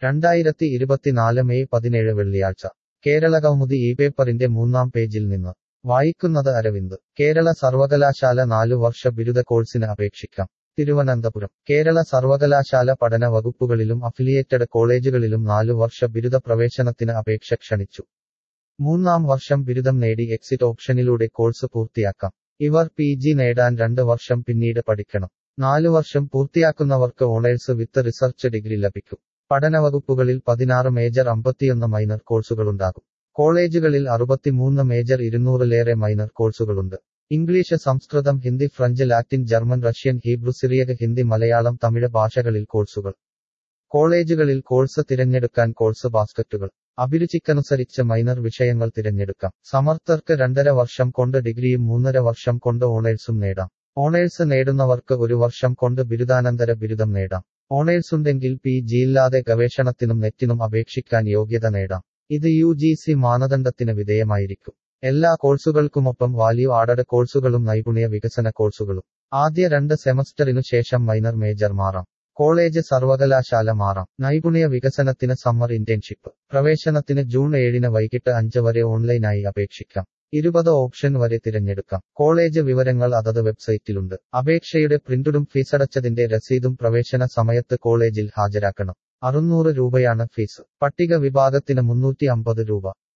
രണ്ടായിരത്തി ഇരുപത്തിനാല് മെയ് പതിനേഴ് വെള്ളിയാഴ്ച കേരള കൗമുദി ഈ പേപ്പറിന്റെ മൂന്നാം പേജിൽ നിന്ന് വായിക്കുന്നത് അരവിന്ദ് കേരള സർവകലാശാല നാലു വർഷ ബിരുദ കോഴ്സിന് അപേക്ഷിക്കാം തിരുവനന്തപുരം കേരള സർവകലാശാല പഠന വകുപ്പുകളിലും അഫിലിയേറ്റഡ് കോളേജുകളിലും നാലു വർഷ ബിരുദ പ്രവേശനത്തിന് അപേക്ഷ ക്ഷണിച്ചു മൂന്നാം വർഷം ബിരുദം നേടി എക്സിറ്റ് ഓപ്ഷനിലൂടെ കോഴ്സ് പൂർത്തിയാക്കാം ഇവർ പി ജി നേടാൻ രണ്ട് വർഷം പിന്നീട് പഠിക്കണം നാലു വർഷം പൂർത്തിയാക്കുന്നവർക്ക് ഓണേഴ്സ് വിത്ത് റിസർച്ച് ഡിഗ്രി ലഭിക്കും പഠന വകുപ്പുകളിൽ പതിനാറ് മേജർ അമ്പത്തിയൊന്ന് മൈനർ കോഴ്സുകളുണ്ടാകും കോളേജുകളിൽ അറുപത്തിമൂന്ന് മേജർ ഇരുന്നൂറിലേറെ മൈനർ കോഴ്സുകളുണ്ട് English Sanskrit Hindi French Latin German Russian Hebrew Syriac Hindi Malayalam Tamil ഭാഷകളിൽ കോഴ്സുകൾ കോളേജുകളിൽ കോഴ്സ് തിരഞ്ഞെടുക്കാൻ കോഴ്സ് ബാസ്ക്കറ്റുകൾ അഭിരുചിക്കനുസരിച്ച് മൈനർ വിഷയങ്ങൾ തിരഞ്ഞെടുക്കാം സമർത്ഥർക്ക് രണ്ടര വർഷം കൊണ്ട് ഡിഗ്രിയും മൂന്നര വർഷം കൊണ്ട് ഓണേഴ്സും നേടാം ഓണേഴ്സ് നേടുന്നവർക്ക് ഒരു വർഷം കൊണ്ട് ബിരുദാനന്തര ബിരുദം നേടാം ഓണേഴ്സ് ഉണ്ടെങ്കിൽ പി ജിയില്ലാതെ ഗവേഷണത്തിനും നെറ്റിനും അപേക്ഷിക്കാൻ യോഗ്യത നേടാം ഇത് യു ജി സി മാനദണ്ഡത്തിന് വിധേയമായിരിക്കും എല്ലാ കോഴ്സുകൾക്കുമൊപ്പം വാല്യൂ ആഡഡ് കോഴ്സുകളും നൈപുണ്യ വികസന കോഴ്സുകളും ആദ്യ രണ്ട് സെമസ്റ്ററിനു ശേഷം മൈനർ മേജർ മാറാം കോളേജ് സർവകലാശാല മാറാം നൈപുണ്യ വികസനത്തിന് സമ്മർ ഇന്റേൺഷിപ്പ് പ്രവേശനത്തിന് ജൂൺ ഏഴിന് വൈകിട്ട് അഞ്ച് വരെ ഓൺലൈനായി അപേക്ഷിക്കാം ഇരുപത് ഓപ്ഷൻ വരെ തിരഞ്ഞെടുക്കാം കോളേജ് വിവരങ്ങൾ അതത് വെബ്സൈറ്റിലുണ്ട് അപേക്ഷയുടെ പ്രിന്റഡും ഫീസടച്ചതിന്റെ രസീതും പ്രവേശന സമയത്ത് കോളേജിൽ ഹാജരാക്കണം അറുന്നൂറ് രൂപയാണ് ഫീസ് പട്ടിക വിഭാഗത്തിന് മുന്നൂറ്റി അമ്പത് രൂപ